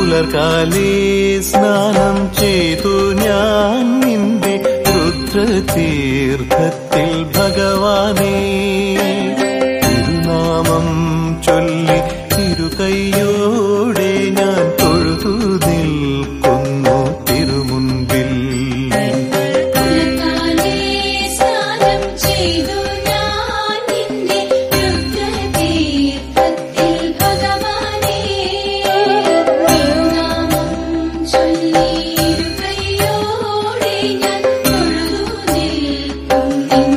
പുലർകാലേ സ്നാനം ചെയ്തു ഞാൻ നിന്റെ രുദ്രതീർത്ഥത്തിൽ ഭഗവാനേ തിരുനാമം ചൊല്ലി തിരുകൈയോടെ ഞാൻ തൊഴുതു നിൽക്കുന്നു തിരുമുൻപിൽ പുലർക്കാലേ സ്നാനം ചെയ്തു ഞാൻ നിന്റെ രുദ്രതീർത്ഥത്തിൽ ഭഗവാനേ തിരുനാമം ചൊല്ലി ഇരുകൈയോടെ ഞാൻ തൊഴുതു നിൽക്കും നിൻ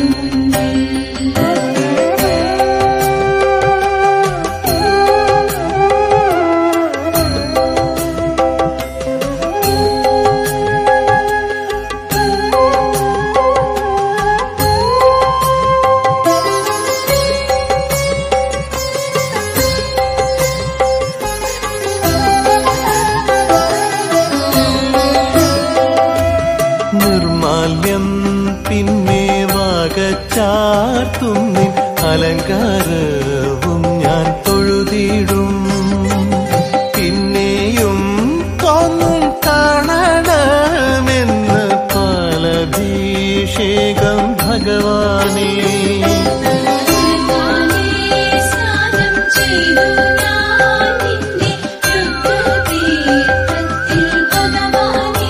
നിർമാല്യം പിന്നെ വാകച്ചാർത്തും നിൻ അലങ്കാരവും ഞാൻ തൊഴുതിടും പിന്നെയും തോന്നും കാണണമെന്ന് പാലഭിഷേകം ഭഗവാനേ പുലർക്കാലേ സ്നാനം ചെയ്തു ഞാൻ നിന്റെ രുദ്രതീർത്ഥത്തിൽ ഭഗവാനേ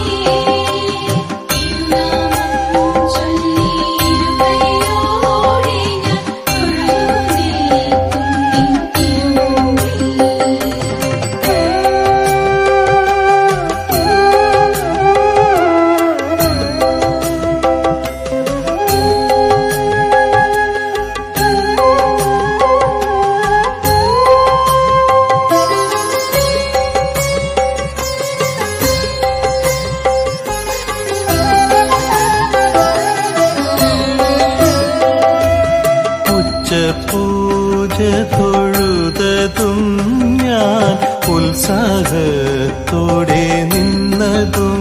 തിരുനാമം ചൊല്ലി ഇരുകൈയോടെ ഞാൻ തൊഴുതു നിൽക്കും നിൻ ഉച്ചപൂജ തൊഴുതതും ഞാൻ ഉത്സാഹത്തോടെ നിന്നതും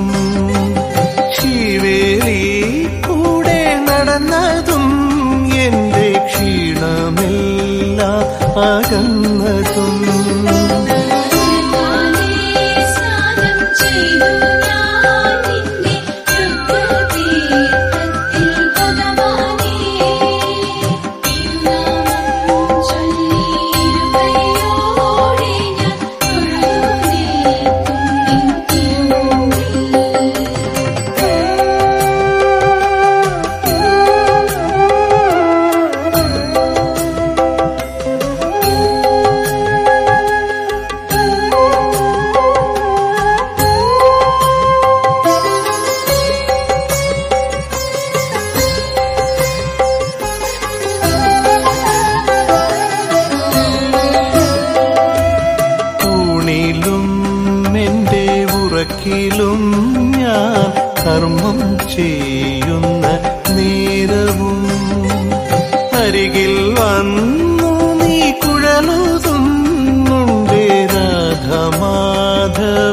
ശിവേലി കൂടെ നടന്നതും എന്റെ ക്ഷീണമെല്ലാം അകന്നതും പുലർക്കാലേ സ്നാനം ചെയ്തു ഞാൻ നിന്റെ രുദ്രതീർത്ഥത്തിൽ ഭഗവാനേ തിരുനാമം ചൊല്ലി ഇരുകൈയോടെ ഞാൻ തൊഴുതു നിൽക്കും നിൻ ൂണിലും എന്റെ ഉറക്കിലും ഞാൻ കർമ്മം ചെയ്യുന്ന നേരവും അരികിൽ വന്നു നീ കുഴലുതുന്നുണ്ടേ രാധമാധവ